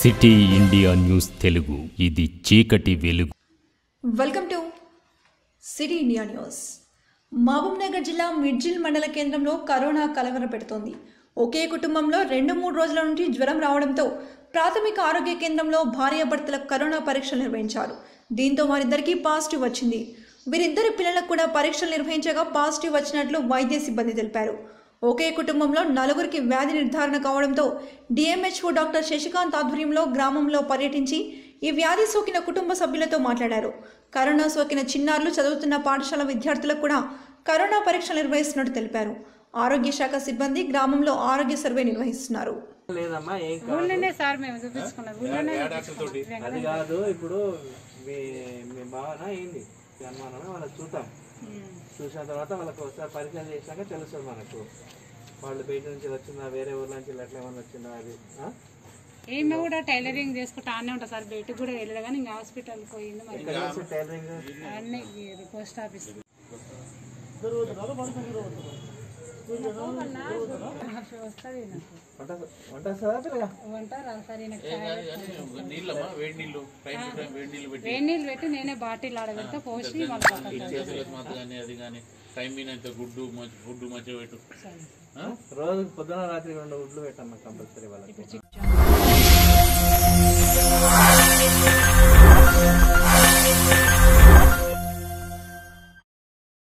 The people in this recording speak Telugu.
సిటీ ఇండియా న్యూస్ తెలుగు ఇది చీకటి వెలుగు welcome to city India news Mahabubnagar జిల్లా మిడ్జిల్ మండల కేంద్రంలో కరోనా కలవర పెడుతోంది ఒకే కుటుంబంలో రెండు మూడు రోజుల నుండి జ్వరం రావడంతో ప్రాథమిక ఆరోగ్య కేంద్రంలో భార్యాభర్తలకు కరోనా పరీక్షలు నిర్వహించారు దీంతో వారిద్దరికీ పాజిటివ్ వచ్చింది వీరిద్దరి పిల్లలకు కూడా పరీక్షలు నిర్వహించగా పాజిటివ్ వచ్చినట్లు వైద్య సిబ్బంది తెలిపారు ఒకే కుటుంబంలో నలుగురికి వ్యాధి నిర్ధారణ కావడంతో డిఎంహెచ్ఓ డాక్టర్ శశికాంత్ ఆధ్వర్యంలో గ్రామంలో పర్యటించి ఈ వ్యాధి సోకిన కుటుంబ సభ్యులతో మాట్లాడారు కరోనా సోకిన చిన్నారులు చదువుతున్న పాఠశాల విద్యార్థులకు కూడా కరోనా పరీక్షలు నిర్వహిస్తున్నట్టు తెలిపారు ఆరోగ్య శాఖ సిబ్బంది గ్రామంలో ఆరోగ్య సర్వే నిర్వహిస్తున్నారు లేదమ్మా ఏం కాదు ఊళ్ళోనే సార్ మేము చూపించుకున్నాం ఊళ్ళోనే చూపించుకున్నాం. అది కాదు ఇప్పుడు మీ మీ భావన ఏంది మీ అనుమానమే వాళ్ళకి చూద్దాం చూసిన తర్వాత వాళ్ళకి ఒకసారి పరీక్ష చేసినాక తెలుస్తుంది మనకు వాళ్ళు బయట నుంచి వచ్చిందా వేరే ఊర్ల నుంచి ఎట్లా ఏమన్నా వచ్చిందా అది ఆ? ఈమె కూడా టైలరింగ్ చేసుకుంటా అన్నీ ఉంటా సార్ బయటకు కూడా వెళ్ళదు కానీ ఇంకా హాస్పిటల్ పోయింది మరి ఇక్కడ నుంచి టైలరింగ్ అన్నీ ఇది పోస్ట్ ఆఫీస్ వస్తుంది నాకు వంట వంట వస్తుందా పిల్లగా వంట రాదు సార్ ఈయనకు చాయ్ నీళ్ళమ్మా వేడి నీళ్ళు టైం టు టైం వేడి నీళ్ళు పెట్టి వేడి నీళ్ళు పెట్టి నేనే బాటిల్ ఆడబెడితే పోసి మళ్ళీ పక్కన చేతులకు మాత్రం కానీ అది కానీ టైం మీనంత గుడ్డు మంచి ఫుడ్ మంచిగా పెట్టు ఆ? రోజు పొద్దున రాత్రి రెండు గుడ్లు పెట్టమ్మా కంపల్సరీ వాళ్ళకి